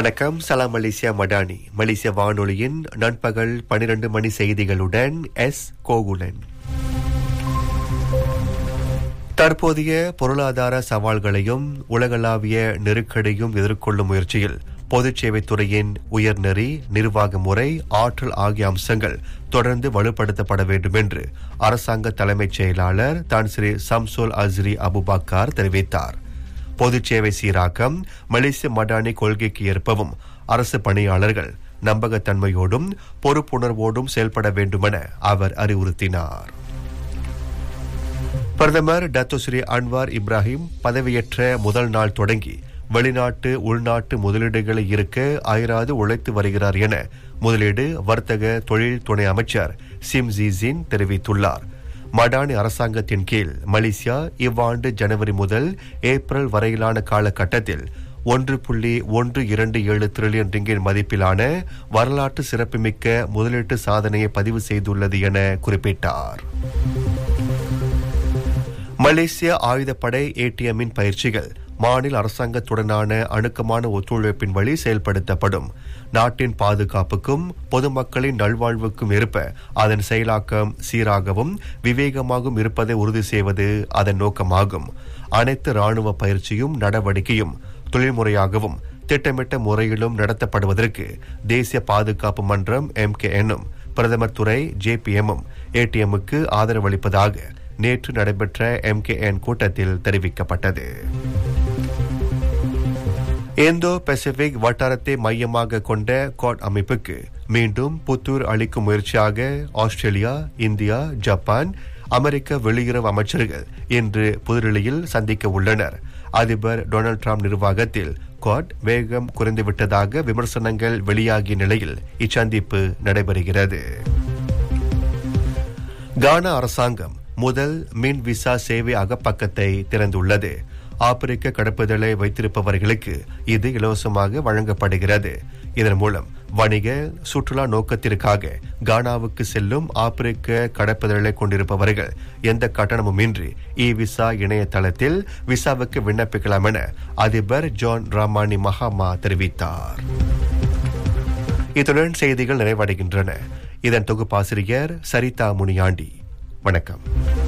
வணக்கம் சலாம் மலேசியா மடானி மலேசிய வானொலியின் நண்பகல் பனிரெண்டு மணி செய்திகளுடன் எஸ் கோகுலன் தற்போதைய பொருளாதார சவால்களையும் உலகளாவிய நெருக்கடியும் எதிர்கொள்ளும் முயற்சியில் பொதுச் சேவைத்துறையின் உயர்நெறி நிர்வாக முறை ஆற்றல் ஆகிய அம்சங்கள் தொடர்ந்து வலுப்படுத்தப்பட வேண்டும் என்று அரசாங்க தலைமைச் செயலாளர் தான் ஸ்ரீ சம்சோல் அஸ்ரி அபுபக்கார் தெரிவித்தார் பொதுச் சேவை சீராக்கம் மலேசிய மடானி கொள்கைக்கு ஏற்பவும் அரசு பணியாளர்கள் நம்பகத்தன்மையோடும் பொறுப்புணர்வோடும் செயல்பட வேண்டுமென அவர் அறிவுறுத்தினார் பிரதமர் டத்து ஸ்ரீ அன்வார் இப்ராஹிம் பதவியேற்ற முதல் நாள் தொடங்கி வெளிநாட்டு உள்நாட்டு முதலீடுகளை இருக்க அயராது உழைத்து வருகிறார் என முதலீடு வர்த்தக தொழில் துணை அமைச்சர் சிம் ஜீசின் தெரிவித்துள்ளார் மடானி அரசாங்கத்தின் கீழ் மலேசியா இவ்வாண்டு ஜனவரி முதல் ஏப்ரல் வரையிலான காலகட்டத்தில் ஒன்று புள்ளி ஒன்று இரண்டு ஏழு டிரில்லியன் ரிங்கின் மதிப்பிலான வரலாற்று சிறப்புமிக்க முதலீட்டு சாதனையை பதிவு செய்துள்ளது என குறிப்பிட்டார் மலேசிய ஆயுதப்படை ஏடிஎம்மின் பயிற்சிகள் மாநில அரசாங்கத்துடனான அணுக்கமான ஒத்துழைப்பின் வழி செயல்படுத்தப்படும் நாட்டின் பாதுகாப்புக்கும் பொதுமக்களின் நல்வாழ்வுக்கும் இருப்ப அதன் செயலாக்கம் சீராகவும் விவேகமாகவும் இருப்பதை உறுதி செய்வது அதன் நோக்கமாகும் அனைத்து ராணுவ பயிற்சியும் நடவடிக்கையும் தொழில்முறையாகவும் திட்டமிட்ட முறையிலும் நடத்தப்படுவதற்கு தேசிய பாதுகாப்பு மன்றம் எம் கே எனும் பிரதமர் துறை ஜேபிஎம்மும் ஏடிஎம்முக்கு ஆதரவளிப்பதாக நேற்று நடைபெற்ற எம்கேஎன் கூட்டத்தில் தெரிவிக்கப்பட்டது இந்தோ பசிபிக் வட்டாரத்தை மையமாக கொண்ட காட் அமைப்புக்கு மீண்டும் புத்தூர் அளிக்கும் முயற்சியாக ஆஸ்திரேலியா இந்தியா ஜப்பான் அமெரிக்க வெளியுறவு அமைச்சர்கள் இன்று புதுடில்லியில் சந்திக்க உள்ளனர் அதிபர் டொனால்டு டிரம்ப் நிர்வாகத்தில் குவாட் வேகம் குறைந்துவிட்டதாக விமர்சனங்கள் வெளியாகிய நிலையில் இச்சந்திப்பு நடைபெறுகிறது கானா அரசாங்கம் முதல் மின் விசா சேவை அகப்பக்கத்தை திறந்துள்ளது ஆப்பிரிக்க கடப்புதலை வைத்திருப்பவர்களுக்கு இது இலவசமாக வழங்கப்படுகிறது இதன் மூலம் வணிக சுற்றுலா நோக்கத்திற்காக கானாவுக்கு செல்லும் ஆப்பிரிக்க கடப்புதலை கொண்டிருப்பவர்கள் எந்த கட்டணமும் இன்றி இ விசா இணையதளத்தில் விசாவுக்கு விண்ணப்பிக்கலாம் என அதிபர் ஜான் ராமானி மஹாமா தெரிவித்தார் இத்துடன் செய்திகள் நிறைவடைகின்றன இதன் தொகுப்பாசிரியர் சரிதா முனியாண்டி வணக்கம்